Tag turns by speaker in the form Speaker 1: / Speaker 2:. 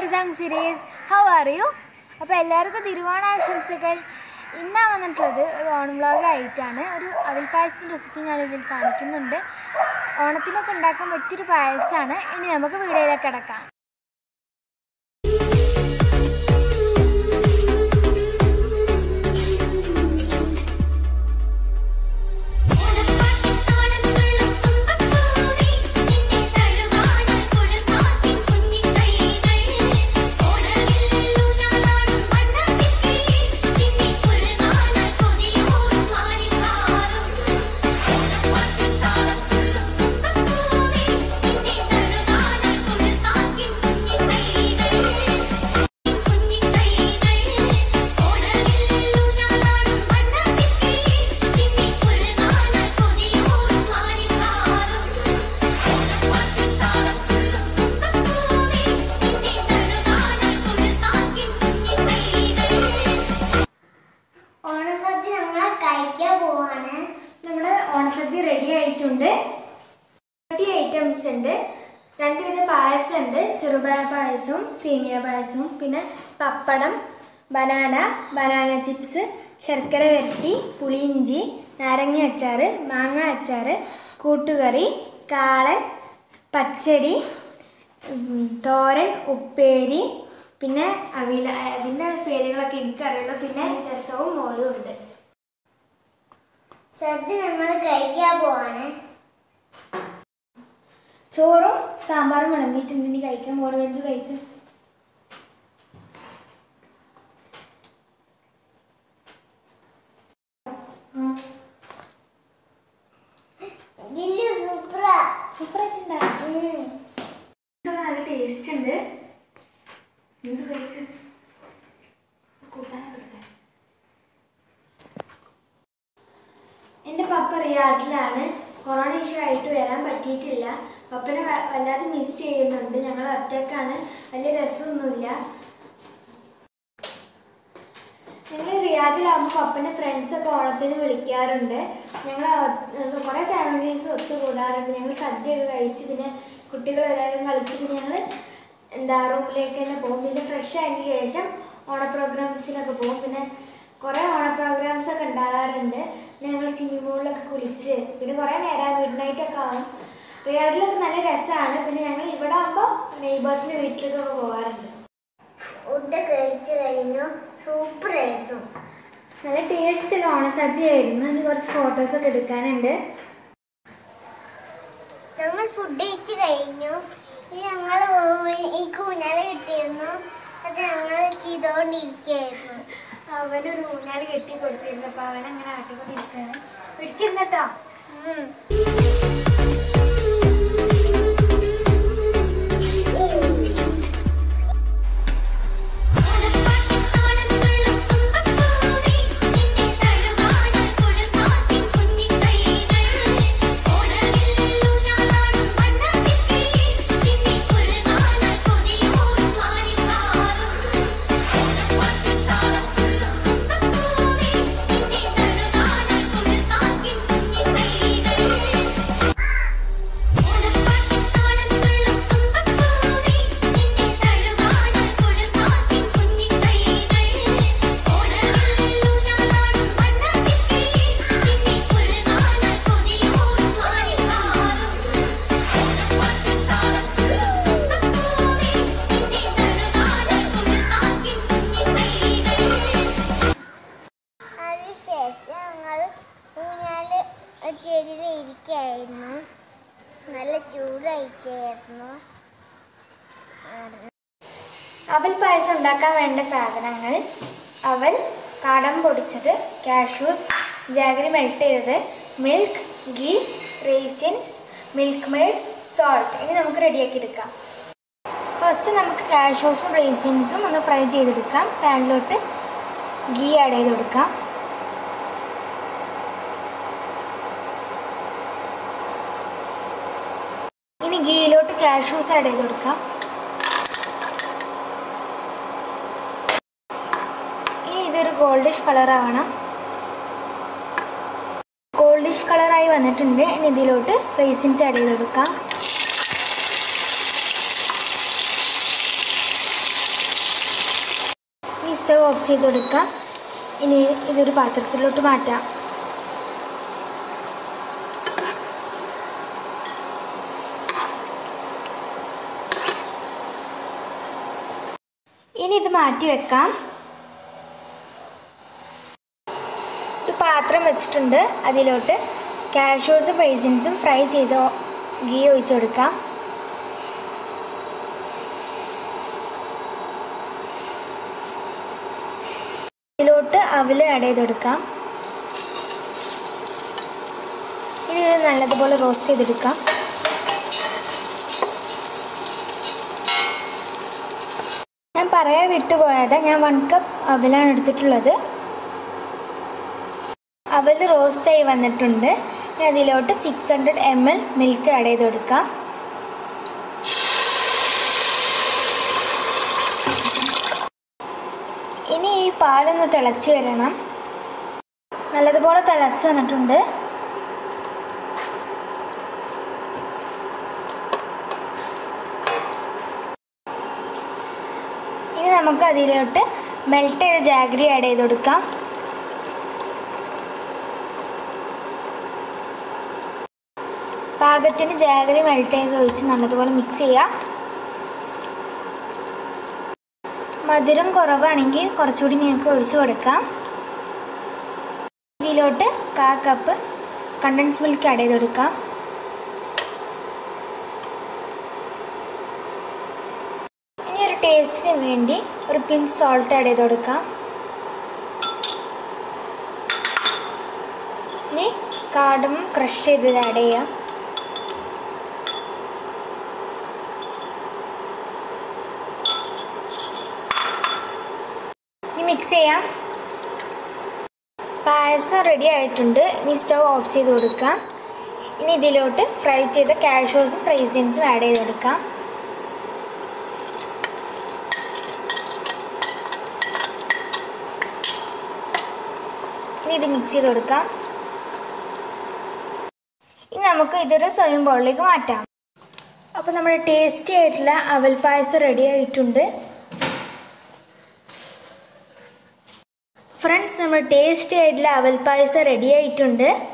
Speaker 1: അവർ സങ് series how are you അപ്പോൾ എല്ലാവർക്കും തിരുവോണാശംസകൾ ഇന്നാ വന്നിട്ടുള്ളത് ഒരു ഓണം വ്ളോഗ് ആയിട്ടാണ് ഒരു അവിൽ പായസത്തിൻ്റെ റെസിപ്പി ഞാൻ ഇതിൽ കാണിക്കുന്നുണ്ട് ഓണത്തിനൊക്കെ ഉണ്ടാക്കാൻ പറ്റിയൊരു പായസമാണ് ഇനി നമുക്ക് വീഡിയോയിലേക്ക് കിടക്കാം
Speaker 2: ഓണസദ്യ ഞങ്ങൾ കഴിക്കാൻ പോവാണ്
Speaker 1: നമ്മുടെ ഓണസദ്യ റെഡി ആയിട്ടുണ്ട് തേർട്ടി ഐറ്റംസ് ഉണ്ട് രണ്ട് വിധ പായസം ഉണ്ട് ചെറുപയർ പായസവും സേമിയ പായസവും പിന്നെ പപ്പടം ബനാന ബനാന ചിപ്സ് ശർക്കര വരട്ടി പുളിയിഞ്ചി നാരങ്ങ അച്ചാർ മാങ്ങ അച്ചാർ കൂട്ടുകറി കാളൻ പച്ചടി ഉം, തോരൻ ഉപ്പേരി പിന്നെ അവിയൽ അതിൻ്റെ പേരുകളൊക്കെ എനിക്കറിയുള്ളൂ പിന്നെ രസവും മോരും ഉണ്ട്
Speaker 2: സദ്യ ഞങ്ങൾ കഴിക്കാൻ പോവാണ്
Speaker 1: ചോറും സാമ്പാറും വിളമ്പിയിട്ടുണ്ട് ഇനി കഴിക്കാൻ മോര് വെച്ച് കഴിക്കും
Speaker 2: ജില്ലു സൂപ്പറാ
Speaker 1: സൂപ്പറായിട്ടുണ്ടാ നല്ല ടേസ്റ്റ് ഉണ്ട് എന്ത് കഴിക്ക് കൂട്ടാനൊക്കെ എടുത്തേ. എൻ്റെ പപ്പ റിയാദിലാണ് കൊറോണ ഇഷ്യൂ ആയിട്ട് വരാൻ പറ്റിയിട്ടില്ല പപ്പനെ വ- വല്ലാതെ മിസ് ചെയ്യുന്നുണ്ട് ഞങ്ങൾ ഒറ്റക്കാണ് വലിയ രസമൊന്നുമില്ല ഞങ്ങൾ റിയാദിലാകുമ്പോൾ പപ്പൻ്റെ ഫ്രണ്ട്സൊക്കെ ഓണത്തിന് വിളിക്കാറുണ്ട് ഞങ്ങൾ കുറേ ഫാമിലീസ് ഒത്തുകൂടാറുണ്ട് ഞങ്ങൾ സദ്യയൊക്കെ കഴിച്ച് പിന്നെ കുട്ടികളെല്ലാവരും കളിച്ച് പിന്നെ ഞങ്ങൾ എന്താ റൂമിലേക്ക് തന്നെ പോകും പിന്നെ ഫ്രഷ് ആയതിന് ശേഷം ഓണ പ്രോഗ്രാംസിനൊക്കെ പോകും പിന്നെ കുറേ ഓണ പ്രോഗ്രാംസ് ഒക്കെ ഉണ്ടാകാറുണ്ട് പിന്നെ ഞങ്ങൾ സ്വിമ്മിംഗ് പൂളിലൊക്കെ കുളിച്ച് പിന്നെ കുറേ നേരം മിഡ് നൈറ്റ് ഒക്കെ ആവും റിയാദിലൊക്കെ നല്ല രസമാണ് പിന്നെ ഞങ്ങൾ ഇവിടെ ആകുമ്പോൾ നെയ്ബേഴ്സിൻ്റെ വീട്ടിലേക്കൊക്കെ പോകാറുണ്ട്
Speaker 2: ഫുഡ് കഴിച്ചു കഴിഞ്ഞു സൂപ്പറായിരുന്നു
Speaker 1: നല്ല ടേസ്റ്റുള്ള ഓണസദ്യ ആയിരുന്നു ഇനി കുറച്ച് ഫോട്ടോസൊക്കെ എടുക്കാനുണ്ട്
Speaker 2: ഞങ്ങൾ ഫുഡ് കഴിച്ചു കഴിഞ്ഞു ഇനി ഞങ്ങൾ ഈ കൂനാല കിട്ടിയിരുന്നു അത് ഞങ്ങൾ ചെയ്തുകൊണ്ടിരിക്കുകയായിരുന്നു
Speaker 1: അവനൊരു ഊഞ്ഞാല് കെട്ടി കൊടുത്തിരുന്നു അപ്പൊ അവൻ അങ്ങനെ ആട്ടിക്കൊണ്ടിരിക്കുകയാണ് പിടിച്ചിരുന്നട്ടോ
Speaker 2: ഉം. അതിനുശേഷം ഞങ്ങൾ ഊഞ്ഞാല് ചെടിയിൽ ഇരിക്കുകയായിരുന്നു നല്ല ചൂടായിട്ടായിരുന്നു
Speaker 1: അവൽ പായസം ഉണ്ടാക്കാൻ വേണ്ട സാധനങ്ങൾ അവൽ കാടം പൊടിച്ചത് കാഷ്യൂസ് ജാഗരി മെൽറ്റ് ചെയ്തത് milk ghee raisins Milkmaid salt ഇനി നമുക്ക് റെഡിയാക്കി എടുക്കാം ഫസ്റ്റ് നമുക്ക് കാഷ്യൂസും റേസിൻസും ഒന്ന് ഫ്രൈ ചെയ്തെടുക്കാം പാനിലോട്ട് ഗീ ആഡ് ചെയ്ത് കൊടുക്കാം ഇനി ഗീയിലോട്ട് കാഷ്യൂസ് ആഡ് ചെയ്ത് കൊടുക്കാം ഇനി ഇതൊരു ഗോൾഡിഷ് കളർ ആവണം ഗോൾഡിഷ് കളറായി വന്നിട്ടുണ്ട് ഇനി ഇതിലോട്ട് റേസിൻസ് ആഡ് ചെയ്ത് കൊടുക്കാം സ്റ്റവ് ഓഫ് ചെയ്ത് കൊടുക്കാം ഇനി ഇതൊരു പാത്രത്തിലോട്ട് മാറ്റാം ഇനി ഇത് മാറ്റി വെക്കാം ഒരു പാത്രം വെച്ചിട്ടുണ്ട് അതിലോട്ട് കാഷ്യൂസ് ബേസിൻസും ഫ്രൈ ചെയ്ത് ഗീ ഒഴിച്ചു കൊടുക്കാം ഇതിലോട്ട് അവല് ആഡ് ചെയ്ത് കൊടുക്കാം ഇനി ഇത് നല്ലതുപോലെ റോസ്റ്റ് ചെയ്തെടുക്കാം ഞാൻ പറയാൻ വിട്ടുപോയത് ഞാൻ വൺ കപ്പ് അവലാണ് എടുത്തിട്ടുള്ളത് അവൽ റോസ്റ്റായി വന്നിട്ടുണ്ട് ഇനി അതിലോട്ട് six hundred M L milk add ചെയ്ത് കൊടുക്കാം ഇനി ഈ പാലൊന്ന് തിളച്ച് വരണം നല്ലതുപോലെ തിളച്ച് വന്നിട്ടുണ്ട് ഇനി നമുക്ക് അതിലോട്ട് മെൽറ്റ് ചെയ്ത ജാഗ്രി ആഡ് ചെയ്ത് കൊടുക്കാം പാകത്തിന് ജാഗ്രി മെൽറ്റ് ചെയ്ത് ഒഴിച്ച് നല്ലതുപോലെ മിക്സ് ചെയ്യാം മധുരം കുറവാണെങ്കിൽ കുറച്ചുകൂടി നിങ്ങൾക്ക് ഒഴിച്ചു കൊടുക്കാം ഇതിലോട്ട് കാ കപ്പ് കണ്ടൻസ് മിൽക്ക് ആഡ് ചെയ്ത് കൊടുക്കാം ഇനി ഒരു ടേസ്റ്റിന് വേണ്ടി ഒരു പിൻ സോൾട്ട് ആഡ് ചെയ്ത് കൊടുക്കാം ഇനി കാർഡും ക്രഷ് ചെയ്ത് ആഡ് ചെയ്യാം ഇനി മിക്സ് ചെയ്യാം പായസം റെഡി ആയിട്ടുണ്ട് ഇനി സ്റ്റവ് ഓഫ് ചെയ്ത് കൊടുക്കാം ഇനി ഇതിലോട്ട് ഫ്രൈ ചെയ്ത കാഷ്യൂസും പ്രൈസിൻസും ആഡ് ചെയ്ത് കൊടുക്കാം ഇനി ഇത് മിക്സ് ചെയ്ത് കൊടുക്കാം ഇനി നമുക്ക് ഇതൊരു സ്വയം ബൗളിലേക്ക് മാറ്റാം അപ്പോൾ നമ്മുടെ ടേസ്റ്റി ആയിട്ടുള്ള അവൽ പായസം റെഡി ആയിട്ടുണ്ട് ഫ്രണ്ട്സ് നമ്മൾ ടേസ്റ്റി ആയിട്ടുള്ള അവൽ പായസം റെഡി ആയിട്ടുണ്ട്